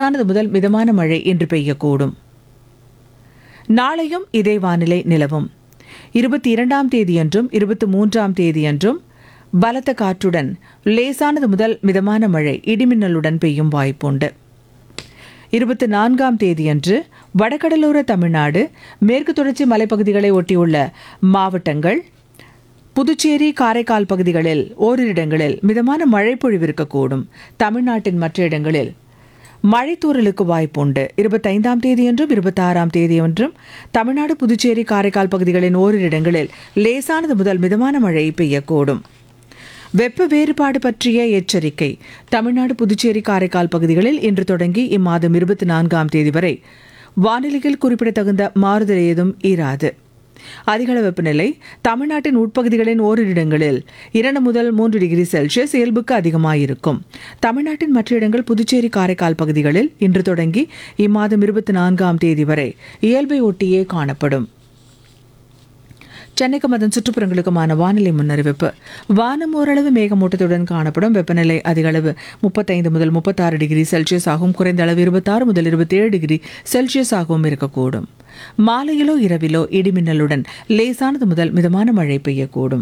லேசானது முதல் மிதமான மழை இன்று பெய்யக்கூடும் நாளையும் இதே வானிலை நிலவும் இருபத்தி இரண்டாம் தேதியன்றும் இருபத்தி மூன்றாம் தேதியன்றும் பலத்த காற்றுடன் லேசானது முதல் மிதமான மழை இடிமின்னலுடன் பெய்யும் வாய்ப்புண்டு இருபத்தி நான்காம் தேதியன்று வடகடலோர தமிழ்நாடு மேற்கு தொடர்ச்சி மலைப்பகுதிகளை ஒட்டியுள்ள மாவட்டங்கள் புதுச்சேரி காரைக்கால் பகுதிகளில் ஓரிரு இடங்களில் மிதமான மழை பொழிவிருக்கக்கூடும் தமிழ்நாட்டின் மற்ற இடங்களில் மழைத்தூறலுக்கு வாய்ப்புண்டு இருபத்தைந்தாம் தேதியன்றும் இருபத்தாறாம் தேதியன்றும் தமிழ்நாடு புதுச்சேரி காரைக்கால் பகுதிகளின் ஓரிரு இடங்களில் லேசானது முதல் மிதமான மழை பெய்யக்கூடும் வெப்ப வேறுபாடு பற்றிய எச்சரிக்கை தமிழ்நாடு புதுச்சேரி காரைக்கால் பகுதிகளில் இன்று தொடங்கி இம்மாதம் இருபத்தி நான்காம் தேதி வரை வானிலையில் குறிப்பிடத்தகுந்த மாறுதல் ஏதும் இராது அதிகள வெப்பநிலை தமிழ்நாட்டின் உட்பகுதிகளின் ஓரிரு இடங்களில் இரண்டு முதல் மூன்று டிகிரி செல்சியஸ் இயல்புக்கு அதிகமாயிருக்கும் தமிழ்நாட்டின் மற்ற இடங்கள் புதுச்சேரி காரைக்கால் பகுதிகளில் இன்று தொடங்கி இம்மாதம் இருபத்தி நான்காம் தேதி வரை இயல்பை ஒட்டியே காணப்படும் சென்னைக்கும் அதன் சுற்றுப்புறங்களுக்குமான வானிலை முன்னறிவிப்பு வானம் ஓரளவு மேகமூட்டத்துடன் காணப்படும் வெப்பநிலை அதிக அளவு முப்பத்தைந்து முதல் முப்பத்தாறு டிகிரி செல்சியஸ் ஆகவும் குறைந்த அளவு இருபத்தாறு முதல் இருபத்தேழு டிகிரி செல்சியஸ் ஆகவும் இருக்கக்கூடும் மாலையிலோ இரவிலோ இடிமின்னலுடன் லேசானது முதல் மிதமான மழை பெய்யக்கூடும்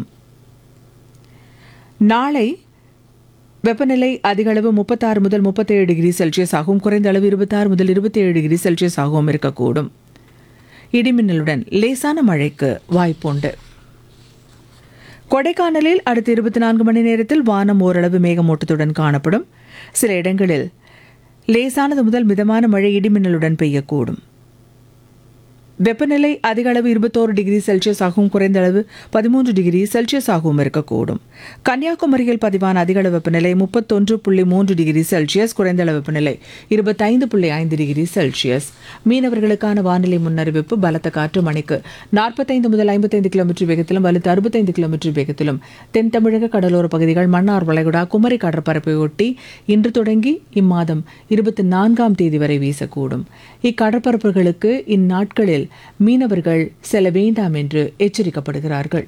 நாளை வெப்பநிலை அதிக அளவு முப்பத்தாறு முதல் முப்பத்தேழு டிகிரி செல்சியஸ் ஆகவும் குறைந்த அளவு இருபத்தாறு முதல் இருபத்தேழு டிகிரி செல்சியஸ் ஆகவும் இருக்கக்கூடும் இடிமின்னலுடன் லேசான மழைக்கு வாய்ப்புண்டு கொடைக்கானலில் அடுத்த இருபத்தி நான்கு மணி நேரத்தில் வானம் ஓரளவு மேகமூட்டத்துடன் காணப்படும் சில இடங்களில் லேசானது முதல் மிதமான மழை இடிமின்னலுடன் பெய்யக்கூடும் வெப்பநிலை அதிக அளவு இருபத்தோரு டிகிரி செல்சியஸ் ஆகவும் குறைந்த அளவு பதிமூன்று டிகிரி செல்சியஸ் ஆகவும் இருக்கக்கூடும் கன்னியாகுமரியில் பதிவான அதிக அளவு வெப்பநிலை முப்பத்தொன்று புள்ளி மூன்று டிகிரி செல்சியஸ் குறைந்த அளவு வெப்பநிலை இருபத்தைந்து புள்ளி ஐந்து டிகிரி செல்சியஸ் மீனவர்களுக்கான வானிலை முன்னறிவிப்பு பலத்த காற்று மணிக்கு நாற்பத்தைந்து முதல் ஐம்பத்தைந்து கிலோமீட்டர் வேகத்திலும் வலுத்து அறுபத்தைந்து கிலோமீட்டர் வேகத்திலும் தென் தமிழக கடலோர பகுதிகள் மன்னார் வளைகுடா குமரி கடற்பரப்பை ஒட்டி இன்று தொடங்கி இம்மாதம் இருபத்தி நான்காம் தேதி வரை வீசக்கூடும் இக்கடற்பரப்புகளுக்கு இந்நாட்களில் மீனவர்கள் செல்ல வேண்டாம் என்று எச்சரிக்கப்படுகிறார்கள்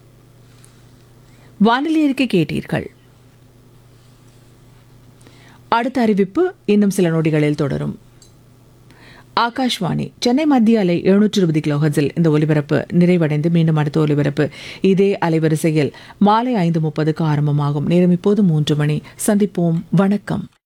வானிலை அறிக்கை கேட்டீர்கள் அடுத்த அறிவிப்பு இன்னும் சில நொடிகளில் தொடரும் ஆகாஷ்வாணி சென்னை மத்திய அலை எழுநூற்று இருபது கிலோஹர்ஸில் இந்த ஒலிபரப்பு நிறைவடைந்து மீண்டும் அடுத்த ஒலிபரப்பு இதே அலைவரிசையில் மாலை ஐந்து முப்பதுக்கு ஆரம்பமாகும் நேரம் இப்போது மூன்று மணி சந்திப்போம் வணக்கம்